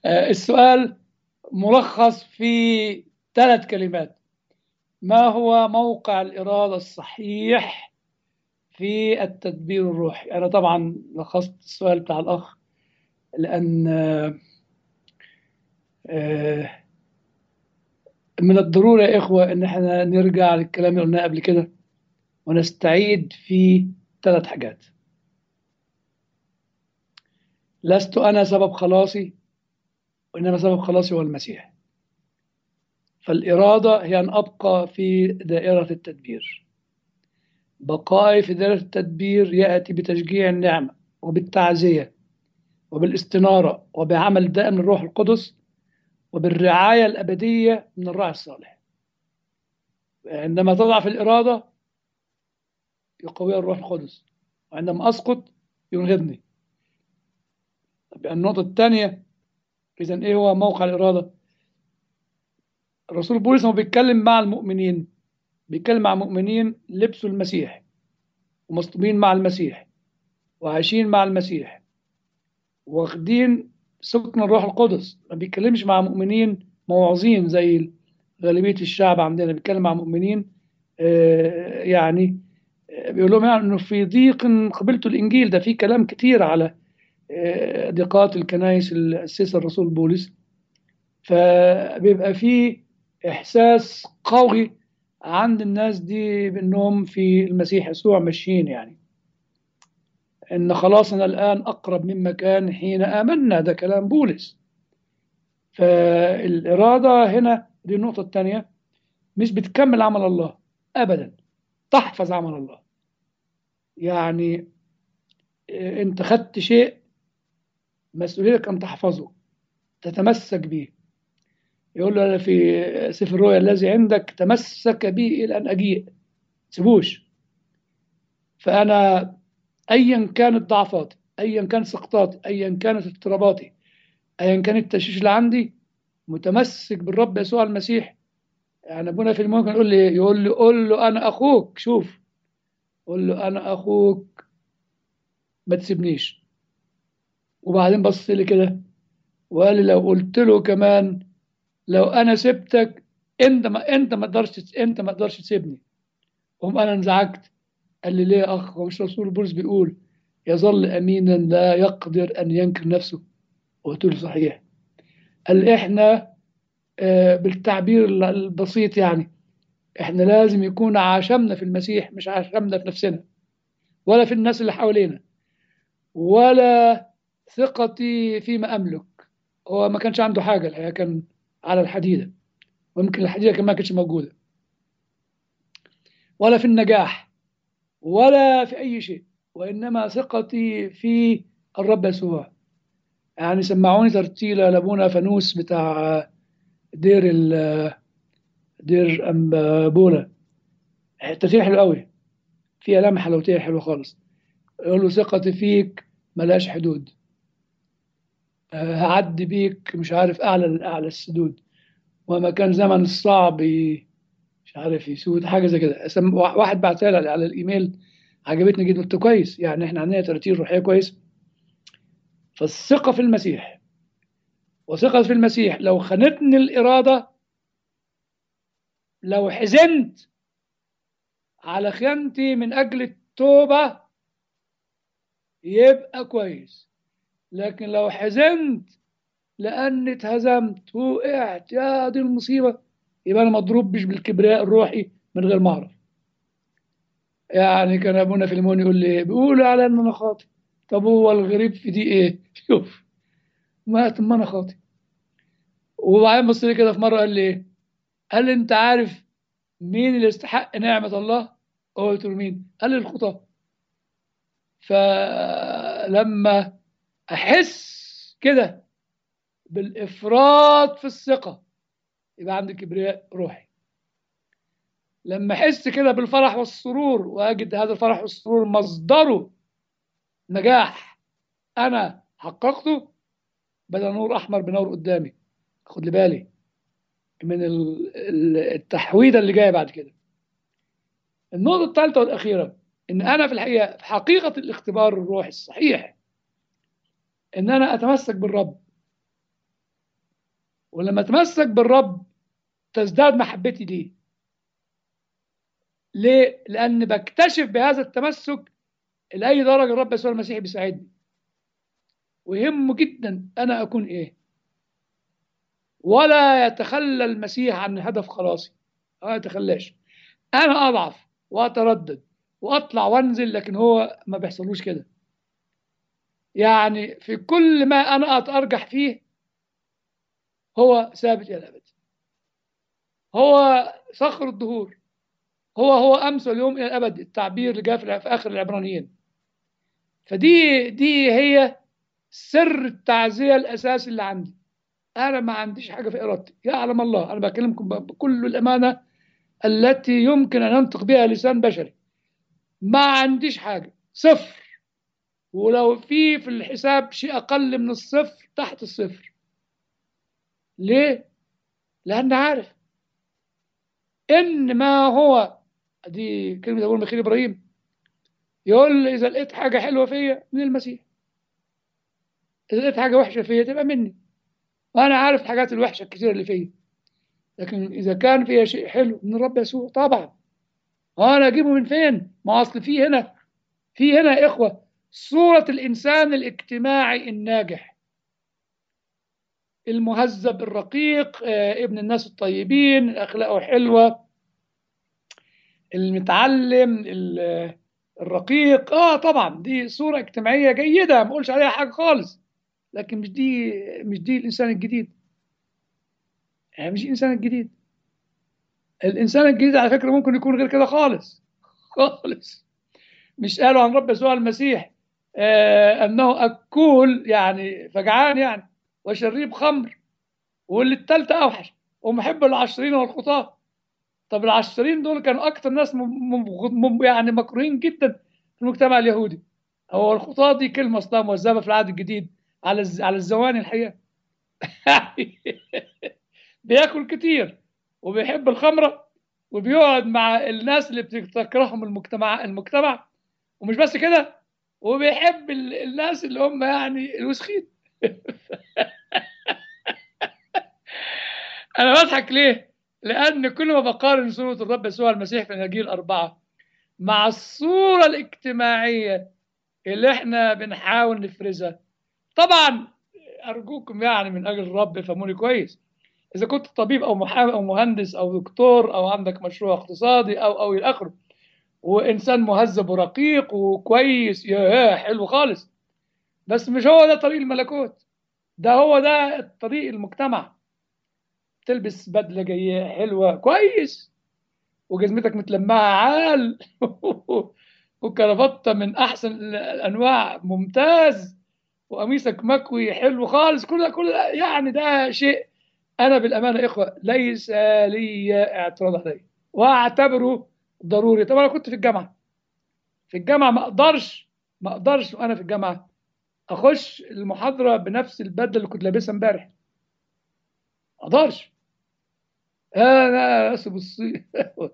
آه، السؤال ملخص في ثلاث كلمات ما هو موقع الإرادة الصحيح في التدبير الروحي أنا طبعا لخصت السؤال بتاع الأخ لأن آه، آه، من الضرورة يا إخوة إن احنا نرجع للكلام اللي قلناه قبل كده ونستعيد في ثلاث حاجات لست أنا سبب خلاصي وإنما سبب خلاصي هو المسيح فالإرادة هي أن أبقى في دائرة التدبير بقائي في دائرة التدبير يأتي بتشجيع النعمة وبالتعزية وبالاستنارة وبعمل دائم للروح القدس وبالرعاية الأبدية من الراعي الصالح عندما تضعف الإرادة يقويها الروح القدس وعندما أسقط ينهضني طب النقطة الثانية إذا إيه هو موقع الإرادة؟ الرسول بولس لما بيتكلم مع المؤمنين بيتكلم مع مؤمنين لبسوا المسيح ومصطوبين مع المسيح وعايشين مع المسيح واخدين سكن الروح القدس ما بيتكلمش مع مؤمنين موعظين زي غالبية الشعب عندنا بيتكلم مع مؤمنين آه، يعني آه، بيقول لهم يعني انه في ضيق قبلتوا الانجيل ده في كلام كتير على آه، ضيقات الكنائس اللي اسسها الرسول بولس فبيبقى في احساس قوي عند الناس دي بانهم في المسيح يسوع ماشيين يعني ان خلاصنا الان اقرب مما كان حين امنا ده كلام بولس فالاراده هنا دي النقطه الثانيه مش بتكمل عمل الله ابدا تحفظ عمل الله يعني إيه، انت خدت شيء مسؤوليتك ان تحفظه تتمسك به يقول له في سفر الرؤيا الذي عندك تمسك به الى ان اجيء سيبوش فانا ايا كانت ضعفاتي ايا كانت سقطاتي ايا كانت اضطراباتي ايا كان التشويش اللي عندي متمسك بالرب يسوع المسيح يعني ابونا في الممكن يقول لي يقول لي قول له انا اخوك شوف قول له انا اخوك ما تسيبنيش وبعدين بص لي كده وقال لي لو قلت له كمان لو انا سبتك انت ما انت ما تقدرش انت ما تقدرش تسيبني قوم انا انزعجت قال لي ليه يا اخ هو مش رسول بولس بيقول يظل امينا لا يقدر ان ينكر نفسه قلت له صحيح قال احنا آه، بالتعبير ال- البسيط يعني احنا لازم يكون عاشمنا في المسيح مش عاشمنا في نفسنا ولا في الناس اللي حوالينا ولا ثقتي فيما املك هو ما كانش عنده حاجه الحقيقه كان على الحديده ويمكن الحديده كمان ما كانتش موجوده ولا في النجاح ولا في اي شيء وانما ثقتي في الرب يسوع يعني سمعوني ترتيله لابونا فانوس بتاع دير ال دير أمبولا ترتيل حلو قوي فيها لمحة لوتية حلوة خالص يقول له ثقتي فيك ملهاش حدود آه، هعدي بيك مش عارف أعلى أعلى السدود وما كان زمن الصعب ي- مش عارف يسود حاجة زي كده سم- واحد بعتها لي على الإيميل عجبتني جدا قلت كويس يعني احنا عندنا ترتيل روحية كويس فالثقة في المسيح وثقة في المسيح لو خانتني الإرادة لو حزنت على خيانتي من أجل التوبة يبقى كويس لكن لو حزنت لأني اتهزمت وقعت يا دي المصيبة يبقى أنا مضروب مش بالكبرياء الروحي من غير ما أعرف يعني كان أبونا فيلمون يقول لي إيه؟ بيقولوا على إن أنا خاطئ طب هو الغريب في دي إيه؟ شوف ما طب ما أنا خاطئ وبعدين بص لي كده في مرة قال لي إيه؟ قال لي أنت عارف مين اللي يستحق نعمة الله؟ قلت له مين؟ قال لي الخطاة فلما أحس كده بالإفراط في الثقة يبقى عندي كبرياء روحي لما أحس كده بالفرح والسرور وأجد هذا الفرح والسرور مصدره نجاح أنا حققته بدأ نور أحمر بنور قدامي خد لي بالي من ال- ال- التحويدة اللي جاية بعد كده النقطة الثالثة والأخيرة إن أنا في الحقيقة في حقيقة الاختبار الروحي الصحيح إن أنا أتمسك بالرب ولما اتمسك بالرب تزداد محبتي ليه ليه؟ لأن بكتشف بهذا التمسك لأي درجة الرب يسوع المسيح بيساعدني ويهمه جدا أنا أكون إيه ولا يتخلى المسيح عن هدف خلاصي ما يتخلاش أنا أضعف وأتردد وأطلع وأنزل لكن هو ما بيحصلوش كده يعني في كل ما أنا أتأرجح فيه هو ثابت إلى الأبد هو صخر الدهور هو هو أمس واليوم إلى الأبد التعبير اللي جاء في آخر العبرانيين فدي دي هي سر التعزية الأساسي اللي عندي أنا ما عنديش حاجة في إرادتي يعلم الله أنا بكلمكم بكل الأمانة التي يمكن أن أنطق بها لسان بشري ما عنديش حاجة صفر ولو في في الحساب شيء أقل من الصفر تحت الصفر ليه؟ لأن عارف إن ما هو دي كلمة أبو المخيل إبراهيم يقول إذا لقيت حاجة حلوة فيا من المسيح إذا لقيت حاجة وحشة فيا تبقى مني وأنا عارف الحاجات الوحشة الكثيرة اللي فيا لكن إذا كان فيها شيء حلو من الرب يسوع طبعا وأنا أجيبه من فين؟ ما أصل في هنا في هنا يا إخوة صورة الإنسان الاجتماعي الناجح المهذب الرقيق آه، ابن الناس الطيبين أخلاقه حلوة المتعلم ال- الرقيق اه طبعا دي صورة اجتماعية جيدة ما اقولش عليها حاجة خالص لكن مش دي مش دي الإنسان الجديد يعني مش الإنسان الجديد الإنسان الجديد على فكرة ممكن يكون غير كده خالص خالص مش قالوا عن رب يسوع المسيح آه أنه أكول يعني فجعان يعني وشريب خمر واللي التالتة أوحش ومحب العشرين والخطاة طب العشرين دول كانوا أكتر ناس م- م- م- يعني مكروهين جدا في المجتمع اليهودي هو الخطاة دي كلمة أصلا موزبة في العهد الجديد على الز- على الزواني الحقيقة بياكل كتير وبيحب الخمرة وبيقعد مع الناس اللي بتكرههم المجتمع المجتمع ومش بس كده وبيحب ال- الناس اللي هم يعني الوسخين انا بضحك ليه؟ لان كل ما بقارن صوره الرب يسوع المسيح في الاناجيل الاربعه مع الصوره الاجتماعيه اللي احنا بنحاول نفرزها طبعا ارجوكم يعني من اجل الرب افهموني كويس اذا كنت طبيب او محامي او مهندس او دكتور او عندك مشروع اقتصادي او او الى اخره وانسان مهذب ورقيق وكويس يا حلو خالص بس مش هو ده طريق الملكوت ده هو ده طريق المجتمع تلبس بدله جايه حلوه كويس وجزمتك متلمعه عال وكرافته من احسن الانواع ممتاز وقميصك مكوي حلو خالص كل ده كل ده يعني ده شيء انا بالامانه يا اخوه ليس لي اعتراض عليه واعتبره ضروري طب انا كنت في الجامعه في الجامعه ما اقدرش ما اقدرش وانا في الجامعه اخش المحاضره بنفس البدله اللي كنت لابسها امبارح ما اقدرش انا بس بصي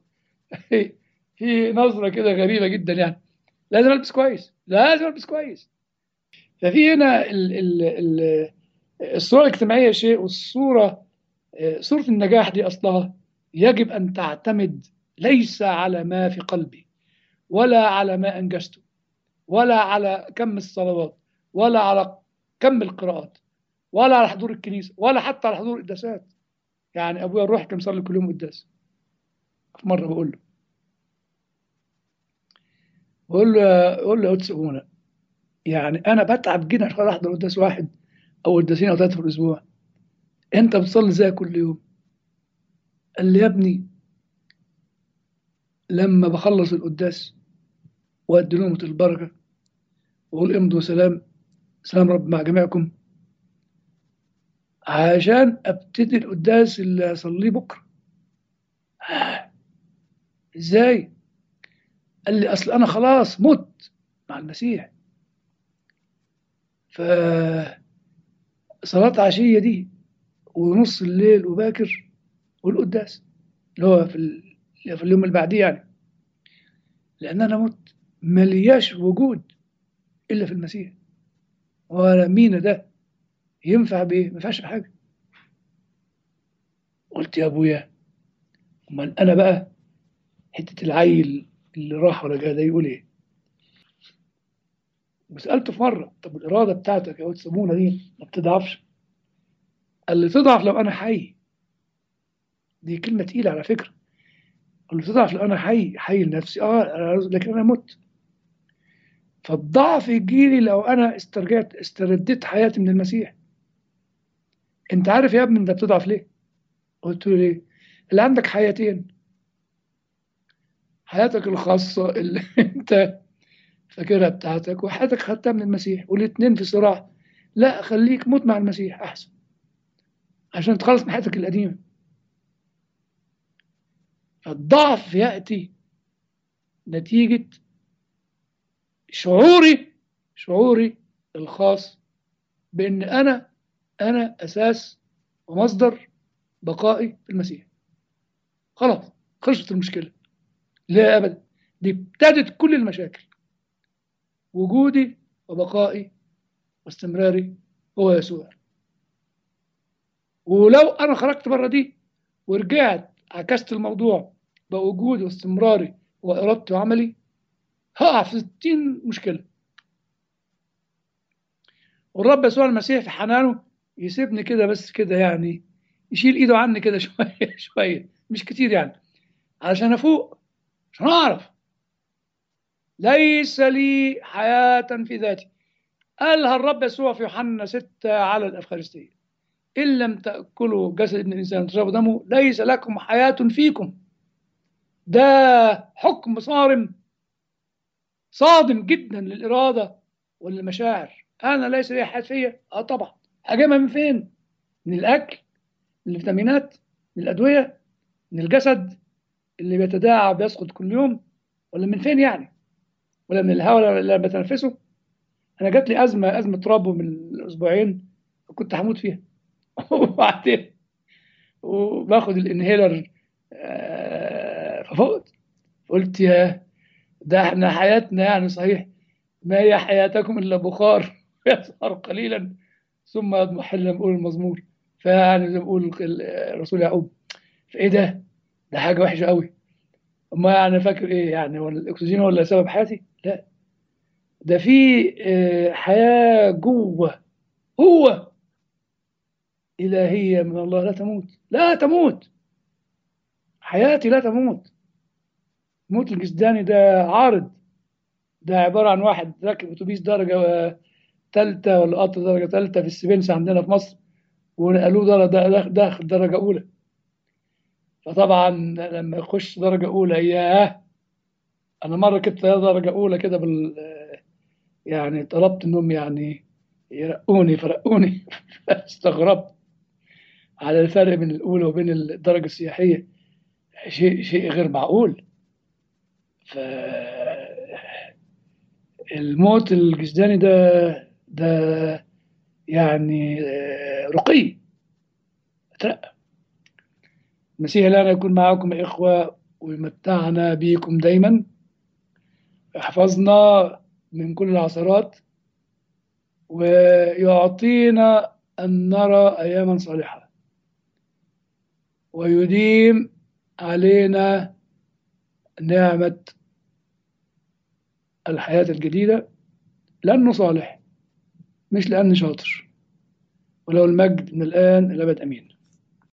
في نظره كده غريبه جدا يعني لازم البس كويس لازم البس كويس ففي هنا ال ال ال الصوره الاجتماعيه شيء والصوره صوره النجاح دي اصلها يجب ان تعتمد ليس على ما في قلبي ولا على ما انجزته ولا على كم الصلوات ولا على كم القراءات ولا على حضور الكنيسه ولا حتى على حضور القداسات يعني ابويا الروح كان بيصلي كل يوم قداس في مره بقول له بقول له بقول له يا قدس ابونا يعني انا بتعب جدا عشان احضر قداس واحد او قداسين او ثلاثه في الاسبوع انت بتصلي ازاي كل يوم قال لي يا ابني لما بخلص القداس وادي نومة البركه واقول امضوا سلام سلام رب مع جميعكم عشان ابتدي القداس اللي اصليه بكره آه. ازاي قال لي اصل انا خلاص مت مع المسيح ف صلاة عشية دي ونص الليل وباكر والقداس اللي هو في, ال... في اليوم اللي بعديه يعني لأن أنا مت ملياش وجود إلا في المسيح ولا مين ده ينفع بإيه؟ ما ينفعش بحاجة قلت يا ابويا امال انا بقى حته العيل اللي راح ولا جاي ده يقول ايه وسالته في مره طب الاراده بتاعتك يا واد سمونه دي ما بتضعفش قال لي تضعف لو انا حي دي كلمه تقيله على فكره قال لي تضعف لو انا حي حي لنفسي اه أنا- لكن انا مت فالضعف يجيلي لو انا استرجعت استرديت حياتي من المسيح انت عارف يا ابني انت بتضعف ليه قلت له ليه اللي عندك حياتين حياتك الخاصة اللي انت فاكرها بتاعتك وحياتك خدتها من المسيح والاتنين في صراع لا خليك موت مع المسيح احسن عشان تخلص من حياتك القديمة فالضعف يأتي نتيجة شعوري شعوري الخاص بأن أنا أنا أساس ومصدر بقائي في المسيح خلاص خلصت المشكلة لا أبدا دي ابتدت كل المشاكل وجودي وبقائي واستمراري هو يسوع ولو أنا خرجت بره دي ورجعت عكست الموضوع بوجودي واستمراري وإرادتي وعملي هقع في 60 مشكلة والرب يسوع المسيح في حنانه يسيبني كده بس كده يعني يشيل ايده عني كده شوية شوية مش كتير يعني علشان افوق عشان اعرف ليس لي حياة في ذاتي قالها الرب يسوع في يوحنا 6 على الأفخارستية إن لم تأكلوا جسد ابن الإنسان وتشربوا دمه ليس لكم حياة فيكم ده حكم صارم صادم جدا للإرادة وللمشاعر أنا ليس لي حياة فيا أه طبعا هجيبها من فين؟ من الأكل من الفيتامينات من الأدوية من الجسد اللي بيتداعى وبيسقط كل يوم ولا من فين يعني؟ ولا من الهواء اللي أنا بتنفسه؟ أنا جات لي أزمة أزمة ربو من أسبوعين وكنت هموت فيها وبعدين وباخد الانهيلر آه، ففقت قلت يا ده احنا حياتنا يعني صحيح ما هي حياتكم الا بخار يسهر قليلا ثم يضمحل لما بقول المزمور فيعني زي ما بيقول الرسول يعقوب فايه ده؟ ده حاجه وحشه قوي ما يعني فاكر ايه يعني ولا الاكسجين ولا سبب حياتي؟ لا ده في آه، حياه جوه هو إلهية من الله لا تموت لا تموت حياتي لا تموت موت الجسداني ده عارض ده عبارة عن واحد راكب أتوبيس درجة تالتة ولا قطر درجة تالتة في السبنس عندنا في مصر ونقلوه درجة داخل درجة أولى فطبعا لما يخش درجة أولى ياه أنا مرة كنت درجة أولى كده بال يعني طلبت إنهم يعني يرقوني فرقوني استغربت على الفرق بين الأولى وبين الدرجة السياحية شيء شيء غير معقول ف الموت الجسداني ده ده يعني رقي اترقى المسيح لنا يكون معكم يا إخوة ويمتعنا بيكم دايما يحفظنا من كل العثرات ويعطينا أن نرى أياما صالحة ويديم علينا نعمة الحياة الجديدة لأنه صالح مش لأنه شاطر ولو المجد من الآن إلى أبد أمين